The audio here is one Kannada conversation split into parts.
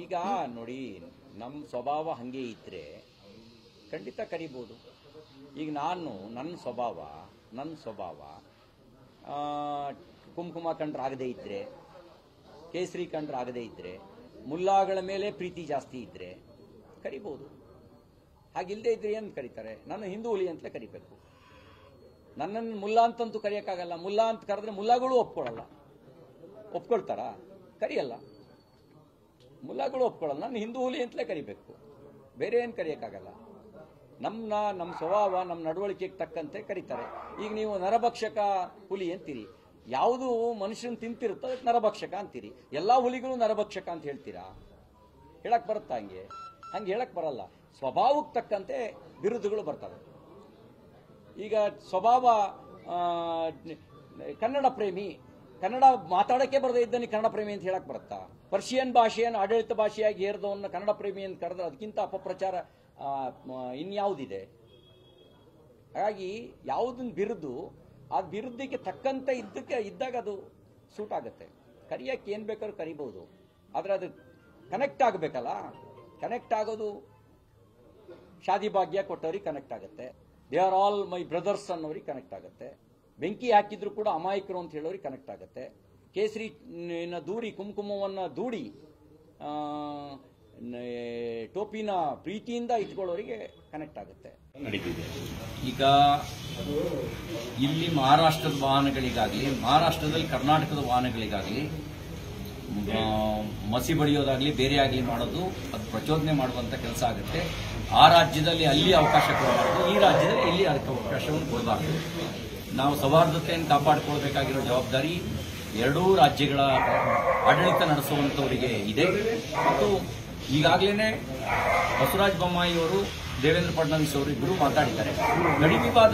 ಈಗ ನೋಡಿ ನಮ್ಮ ಸ್ವಭಾವ ಹಾಗೆ ಇದ್ರೆ ಖಂಡಿತ ಕರಿಬೋದು ಈಗ ನಾನು ನನ್ನ ಸ್ವಭಾವ ನನ್ನ ಸ್ವಭಾವ ಆ, ಕುಂಕುಮ ಕಂಡ್ರೆ ಆಗದೇ ಇದ್ರೆ ಕೇಸರಿ ಕಂಡ್ರೆ ಆಗದೇ ಇದ್ರೆ ಮುಲ್ಲಾಗಳ ಮೇಲೆ ಪ್ರೀತಿ ಜಾಸ್ತಿ ಇದ್ರೆ ಕರಿಬೋದು ಹಾಗಿಲ್ಲದೆ ಇದ್ರೆ ಏನು ಕರೀತಾರೆ ನನ್ನ ಹಿಂದೂ ಹುಲಿ ಅಂತಲೇ ಕರಿಬೇಕು ನನ್ನನ್ನು ಮುಲ್ಲಾ ಅಂತಂತೂ ಕರೆಯೋಕ್ಕಾಗಲ್ಲ ಮುಲ್ಲಾ ಅಂತ ಕರೆದ್ರೆ ಮುಲ್ಲಾಗಳು ಒಪ್ಕೊಳ್ಳಲ್ಲ ಒಪ್ಕೊಳ್ತಾರಾ ಕರಿಯಲ್ಲ ಮುಲ್ಲಾಗಳು ಒಪ್ಕೊಳ್ಳಲ್ಲ ನಾನು ಹಿಂದೂ ಹುಲಿ ಅಂತಲೇ ಕರಿಬೇಕು ಬೇರೆ ಏನು ಕರೆಯೋಕ್ಕಾಗಲ್ಲ ನಮ್ಮ ನಮ್ಮ ಸ್ವಭಾವ ನಮ್ಮ ನಡವಳಿಕೆಗೆ ತಕ್ಕಂತೆ ಕರೀತಾರೆ ಈಗ ನೀವು ನರಭಕ್ಷಕ ಹುಲಿ ಅಂತೀರಿ ಯಾವುದು ಮನುಷ್ಯನ ತಿಂತಿರುತ್ತೋ ಅದಕ್ಕೆ ನರಭಕ್ಷಕ ಅಂತೀರಿ ಎಲ್ಲ ಹುಲಿಗಳು ನರಭಕ್ಷಕ ಅಂತ ಹೇಳ್ತೀರಾ ಹೇಳಕ್ ಬರುತ್ತಾ ಹಂಗೆ ಹಂಗೆ ಹೇಳಕ್ ಬರಲ್ಲ ಸ್ವಭಾವಕ್ಕೆ ತಕ್ಕಂತೆ ಬಿರುದುಗಳು ಬರ್ತವೆ ಈಗ ಸ್ವಭಾವ ಆ, ಕನ್ನಡ ಪ್ರೇಮಿ ಕನ್ನಡ ಮಾತಾಡಕ್ಕೆ ಬರದೇ ಇದ್ದನಿ ಕನ್ನಡ ಪ್ರೇಮಿ ಅಂತ ಹೇಳಕ್ ಬರುತ್ತಾ ಪರ್ಷಿಯನ್ ಭಾಷೆಯನ್ನು ಆಡಳಿತ ಭಾಷೆಯಾಗಿ ಹೇರ್ದವನ್ನ ಕನ್ನಡ ಪ್ರೇಮಿ ಅಂತ ಕರೆದ್ರೆ ಅದಕ್ಕಿಂತ ಅಪಪ್ರಚಾರ ಆ, ಮ- ಇನ್ಯಾವುದಿದೆ ಹಾಗಾಗಿ ಯಾವುದನ್ನ ಬಿರುದು ಆ ಬಿರುದಿಗೆ ತಕ್ಕಂತೆ ಇದ್ದಕ್ಕೆ ಇದ್ದಾಗ ಅದು ಸೂಟ್ ಆಗುತ್ತೆ ಕರಿಯಕ್ಕೆ ಏನು ಬೇಕಾದ್ರೂ ಕರಿಬಹುದು ಆದರೆ ಅದು ಕನೆಕ್ಟ್ ಆಗಬೇಕಲ್ಲ ಕನೆಕ್ಟ್ ಆಗೋದು ಶಾದಿ ಭಾಗ್ಯ ಕೊಟ್ಟವ್ರಿಗೆ ಕನೆಕ್ಟ್ ಆಗುತ್ತೆ they are all my brothers ಅನ್ನೋರಿಗೆ ಕನೆಕ್ಟ್ ಆಗುತ್ತೆ ಬೆಂಕಿ ಹಾಕಿದ್ರು ಕೂಡ ಅಮಾಯಕರು ಅಂತ ಹೇಳೋರಿಗೆ ಕನೆಕ್ಟ್ ಆಗುತ್ತೆ ಕೇಸರಿ ನ ದೂರಿ ಕುಂಕುಮವನ್ನ ದೂಡಿ ಆ, ನ- ಟೋಪಿನ ಪ್ರೀತಿಯಿಂದ ಇಟ್ಕೊಳ್ಳೋರಿಗೆ ಕನೆಕ್ಟ್ ಆಗುತ್ತೆ ನಡೀತಿದೆ ಈಗ ಇಲ್ಲಿ ಮಹಾರಾಷ್ಟ್ರದ ವಾಹನಗಳಿಗಾಗಲಿ ಮಹಾರಾಷ್ಟ್ರದಲ್ಲಿ ಕರ್ನಾಟಕದ ವಾಹನಗಳಿಗಾಗಲಿ ಆ, ಮಸಿ ಬಳಿಯೋದಾಗ್ಲಿ ಬೇರೆ ಆಗಲಿ ಮಾಡೋದು ಅದು ಪ್ರಚೋದನೆ ಮಾಡುವಂತ ಕೆಲಸ ಆಗುತ್ತೆ ಆ ರಾಜ್ಯದಲ್ಲಿ ಅಲ್ಲಿ ಅವಕಾಶ ಕೊಡಬಾರ್ದು ಈ ರಾಜ್ಯದಲ್ಲಿ ಇಲ್ಲಿ ಅದಕ್ಕೆ ಅವಕಾಶವನ್ನು ಕೊಡಬಾರ್ದು ನಾವು ಸೌಹಾರ್ದತೆಯನ್ನು ಕಾಪಾಡಿಕೊಳ್ಬೇಕಾಗಿರೋ ಜವಾಬ್ದಾರಿ ಎರಡೂ ರಾಜ್ಯಗಳ ಆಡಳಿತ ನಡೆಸುವಂತವರಿಗೆ ಇದೆ ಮತ್ತು ಈಗಾಗಲೇ ಬಸವರಾಜ ಬೊಮ್ಮಾಯಿ ಅವರು ದೇವೇಂದ್ರ ಫಡ್ನವೀಸ್ ಅವರು ಇಬ್ಬರು ಮಾತಾಡಿದ್ದಾರೆ ಗಡಿ ವಿವಾದ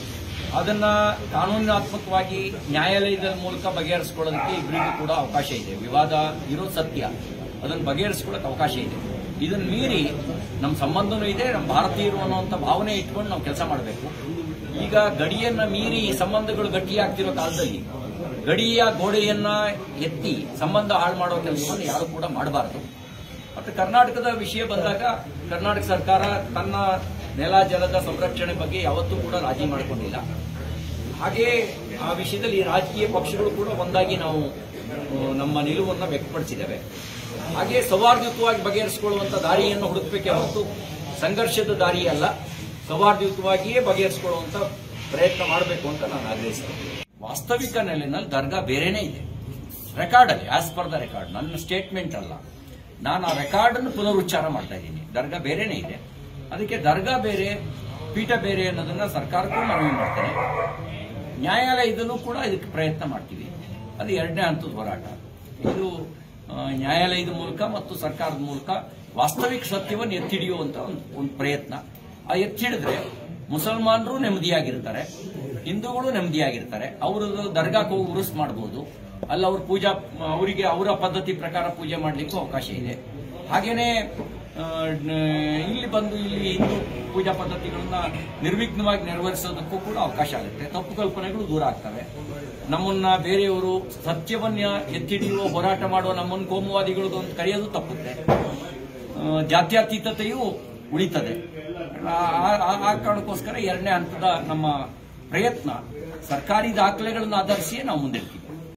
ಅದನ್ನ ಕಾನೂನಾತ್ಮಕವಾಗಿ ನ್ಯಾಯಾಲಯದ ಮೂಲಕ ಬಗೆಹರಿಸಿಕೊಳ್ಳೋದಕ್ಕೆ ಇಬ್ಬರಿಗೂ ಕೂಡ ಅವಕಾಶ ಇದೆ ವಿವಾದ ಇರೋ ಸತ್ಯ ಅದನ್ನು ಬಗೆಹರಿಸಿಕೊಳ್ಳೋಕೆ ಅವಕಾಶ ಇದೆ ಇದನ್ನ ಮೀರಿ ನಮ್ಮ ಸಂಬಂಧನೂ ಇದೆ ನಮ್ಮ ಭಾರತೀಯರು ಅನ್ನುವಂಥ ಭಾವನೆ ಇಟ್ಕೊಂಡು ನಾವು ಕೆಲಸ ಮಾಡಬೇಕು ಈಗ ಗಡಿಯನ್ನ ಮೀರಿ ಸಂಬಂಧಗಳು ಗಟ್ಟಿಯಾಗ್ತಿರೋ ಕಾಲದಲ್ಲಿ ಗಡಿಯ ಗೋಡೆಯನ್ನ ಎತ್ತಿ ಸಂಬಂಧ ಹಾಳು ಮಾಡೋ ಕೆಲಸವನ್ನು ಯಾರು ಕೂಡ ಮಾಡಬಾರದು ಮತ್ತು ಕರ್ನಾಟಕದ ವಿಷಯ ಬಂದಾಗ ಕರ್ನಾಟಕ ಸರ್ಕಾರ ತನ್ನ ನೆಲ ಜಲದ ಸಂರಕ್ಷಣೆ ಬಗ್ಗೆ ಯಾವತ್ತೂ ಕೂಡ ರಾಜಿ ಮಾಡಿಕೊಂಡಿಲ್ಲ ಹಾಗೆ ಆ ವಿಷಯದಲ್ಲಿ ರಾಜಕೀಯ ಪಕ್ಷಗಳು ಕೂಡ ಒಂದಾಗಿ ನಾವು ಆ, ನಮ್ಮ ನಿಲುವನ್ನು ವ್ಯಕ್ತಪಡಿಸಿದ್ದೇವೆ ಹಾಗೆ ಸೌಹಾರ್ದಯುತವಾಗಿ ಬಗೆಹರಿಸಿಕೊಳ್ಳುವಂತ ದಾರಿಯನ್ನು ಹುಡುಕಬೇಕೆ ಹೊರತು ಸಂಘರ್ಷದ ದಾರಿ ಅಲ್ಲ ಸೌಹಾರ್ದಯುತವಾಗಿಯೇ ಬಗೆಹರಿಸಿಕೊಳ್ಳುವಂತ ಪ್ರಯತ್ನ ಮಾಡಬೇಕು ಅಂತ ನಾನು ಆಗ್ರಹಿಸ್ತೇನೆ ವಾಸ್ತವಿಕ ನೆಲೆಯಲ್ಲಿ ದರ್ಗಾ ಬೇರೆನೇ ಇದೆ ರೆಕಾರ್ಡ್ ಅಲ್ಲಿ ಆಸ್ ಪರ್ ದ ರೆಕಾರ್ಡ್ ನನ್ನ ಸ್ಟೇಟ್ಮೆಂಟ್ ಅಲ್ಲ ನಾನು ಆ ರೆಕಾರ್ಡ್ ಅನ್ನು ಪುನರುಚ್ಚಾರ ಮಾಡ್ತಾ ಇದ್ದೀನಿ ದರ್ಗಾ ಬೇರೆನೇ ಇದೆ ಅದಕ್ಕೆ ದರ್ಗಾ ಬೇರೆ ಪೀಠ ಬೇರೆ ಅನ್ನೋದನ್ನ ಸರ್ಕಾರಕ್ಕೂ ಮನವಿ ಮಾಡ್ತೇನೆ ನ್ಯಾಯಾಲಯದಲ್ಲೂ ಕೂಡ ಇದಕ್ಕೆ ಪ್ರಯತ್ನ ಮಾಡ್ತೀವಿ ಅದು ಎರಡನೇ ಹಂತದ ಹೋರಾಟ ಇದು ಆ, ನ್ಯಾಯಾಲಯದ ಮೂಲಕ ಮತ್ತು ಸರ್ಕಾರದ ಮೂಲಕ ವಾಸ್ತವಿಕ ಸತ್ಯವನ್ನು ಎತ್ತಿಡಿಯುವಂತ ಒಂದು ಒಂದು ಪ್ರಯತ್ನ ಆ ಎತ್ತಿಡಿದ್ರೆ ಮುಸಲ್ಮಾನರು ನೆಮ್ಮದಿಯಾಗಿರ್ತಾರೆ ಹಿಂದೂಗಳು ನೆಮ್ಮದಿಯಾಗಿರ್ತಾರೆ ಅವರು ದರ್ಗಾಕ್ಕೆ ಹೋಗಿ ಉರುಸ್ ಮಾಡಬಹುದು ಅಲ್ಲಿ ಅವ್ರ ಪೂಜಾ ಅವರಿಗೆ ಅವರ ಪದ್ಧತಿ ಪ್ರಕಾರ ಪೂಜೆ ಮಾಡಲಿಕ್ಕೂ ಅವಕಾಶ ಇದೆ ಹಾಗೇನೆ ಆ, ನ- ಇಲ್ಲಿ ಬಂದು ಇಲ್ಲಿ ಹಿಂದೂ ಪೂಜಾ ಪದ್ಧತಿಗಳನ್ನ ನಿರ್ವಿಘ್ನವಾಗಿ ನೆರವೇರಿಸೋದಕ್ಕೂ ಕೂಡ ಅವಕಾಶ ಆಗುತ್ತೆ ತಪ್ಪು ಕಲ್ಪನೆಗಳು ದೂರ ಆಗ್ತವೆ ನಮ್ಮನ್ನ ಬೇರೆಯವರು ಸತ್ಯವನ್ನ ಎತ್ತಿಡಿಯುವ ಹೋರಾಟ ಮಾಡುವ ನಮ್ಮನ್ನು ಕೋಮುವಾದಿಗಳು ಅಂತ ಕರೆಯೋದು ತಪ್ಪುತ್ತೆ ಆ, ಜಾತ್ಯತೀತತೆಯೂ ಉಳಿತದೆ ಆ- ಆ- ಆ- ಆ ಕಾರಣಕ್ಕೋಸ್ಕರ ಎರಡನೇ ಹಂತದ ನಮ್ಮ ಪ್ರಯತ್ನ ಸರ್ಕಾರಿ ದಾಖಲೆಗಳನ್ನು ಆಧರಿಸಿಯೇ ನಾವು ಮುಂದಿಡ್ತೀವಿ